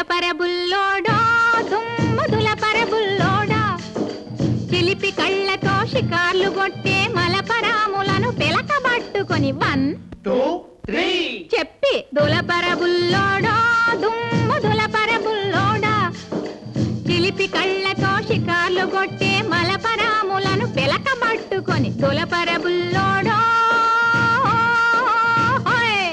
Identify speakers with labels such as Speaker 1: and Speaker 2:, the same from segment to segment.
Speaker 1: దులపర బుల్లోడా దుమ్ము దులపర బుల్లోడా చిలిపి కళ్ళతో షికార్లు కొట్టే మలపరాములను పిలకబట్టుకొని వన్
Speaker 2: టూ త్రీ
Speaker 1: చెప్పి దులపర బుల్లోడా దుమ్ము దులపర బుల్లోడా చిలిపి కళ్ళతో షికార్లు కొట్టే మలపరాములను పిలకబట్టుకొని దులపర బుల్లోడా హోయ్.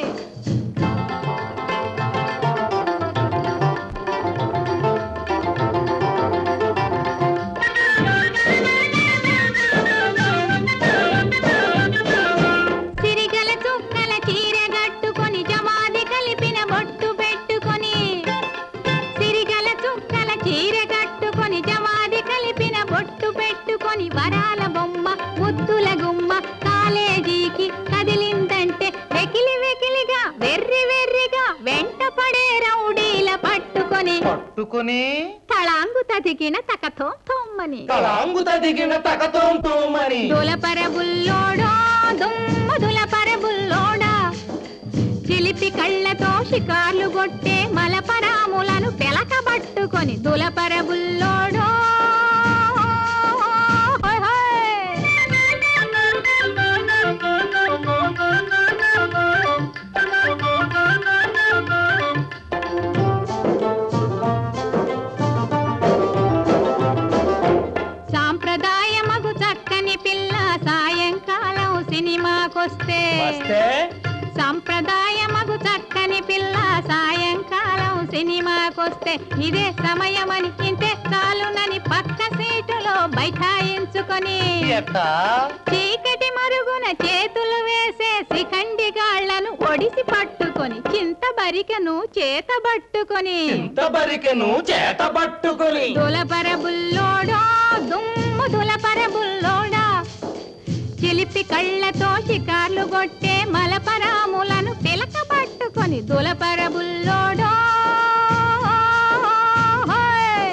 Speaker 1: సిరిగల చుక్కల చీర కట్టుకొని జమాది కలిపిన బొట్టు పెట్టుకొని సిరిగల చుక్కల చీర కట్టుకొని జమాది కలిపిన బొట్టు పెట్టుకొని వరాల బొమ్మ ముద్దుల గుమ్మ కాలేజీకి కదిలిందంటే వెకిలి వెకిలిగా వెర్రి వెర్రిగా వెంట పడే రౌడీల పట్టుకొని
Speaker 2: పట్టుకుని
Speaker 1: తళాంగు తదిగిన తకతో తొమ్మని
Speaker 2: తలాంగుత దిగిన తకతోం తోమని
Speaker 1: దులపర బుల్లోడా దుమ్మ దులపర బుల్లోడా చిలిపి కళ్ళతో షికార్లు కొట్టే మలపరాములను పెలకబట్టుకొని దులపర బుల్లోడా హోయ్ హోయ్. సాంప్రదాయమగు చక్కని పిల్ల సాయంకాలం సినిమాకొస్తే
Speaker 2: వస్తే
Speaker 1: సంప్రదాయమగు చక్కని పిల్ల సాయంకాలం సినిమాకొస్తే ఇదే సమయమని ఇంతే చాలునని పక్క సీటులో బైఠాయించుకొని
Speaker 2: ఎట్టా
Speaker 1: చీకటి మరుగున చేతులు వేసే శిఖండి గాళ్లను ఒడిసి పట్టుకొని చింత బరికను చేత పట్టుకొని
Speaker 2: ఇంత బరికెను చేత పట్టుకుని
Speaker 1: దులపర బుల్లోడా దుమ్ము దులపర బుల్లోడా చిలిపి కళ్ళతో షికార్లు కొట్టే మలపరాములను పిలక పట్టుకొని దులపర బుల్లోడా హోయ్.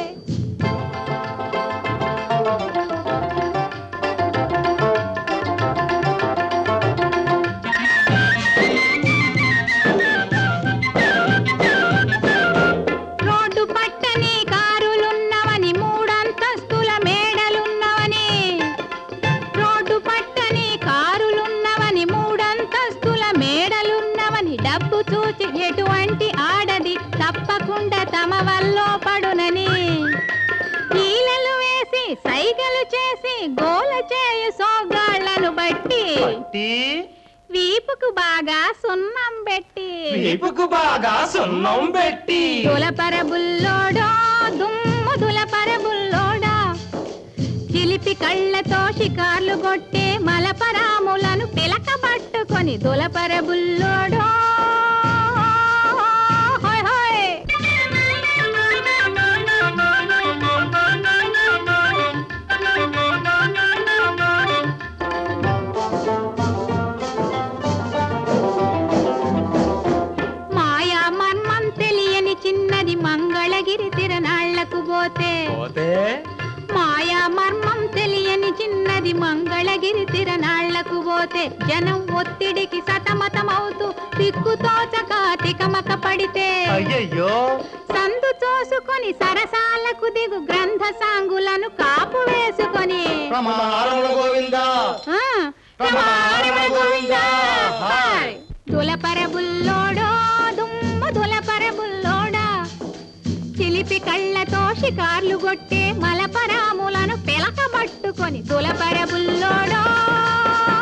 Speaker 1: రోడ్డు పట్టని కారులున్నవని మూడంతస్తుల మేడలున్నవని రోడ్డు పట్టని కారులున్నవని మూడంతస్తుల మేడలున్నవని డబ్బు చూచి ఎటువంటి ఆడది తప్పకుండా తమ వల్లో పడునని ఈలలు వేసి సైగలు చేసి గోల చేయు సోగాళ్లను బట్టి
Speaker 2: పట్టి
Speaker 1: వీపుకు బాగా సున్నం పెట్టి
Speaker 2: వీపుకు బాగా సున్నం పెట్టి
Speaker 1: దులపర బుల్లోడా దుమ్ము దులపర బుల్లోడా చిలిపి కళ్ళతో షికార్లు కొట్టే మలపరాములను పిలక పట్టుకొని దులపర బుల్లోడా హోయ్ హోయ్. మాయా మర్మం తెలియని చిన్నది మంగళగిరి తిరణాళ్లకు పోతే
Speaker 2: పోతే
Speaker 1: మాయా మర్మం తెలియని చిన్నది మంగళగిరి తిరణాళ్లకు పోతే జనం ఒత్తిడికి సతమతమవుతూ దిక్కుతోచక తికమక పడితే
Speaker 2: అయ్యయ్యో
Speaker 1: సందు చూసుకొని సరసాలకు దిగు గ్రంథ సాంగులను కాపు వేసుకొని
Speaker 2: ప్రమాణముల గోవిందా
Speaker 1: ఆ,
Speaker 2: రమారమ గోవిందా.
Speaker 1: హాయ్. దులపర బుల్లోడో దుమ్ము దులపర బుల్లోడా చిలిపి కళ్ళతో షికార్లు కొట్టే మలపరాములను పిలకబట్టుకొని దులపర బుల్లోడో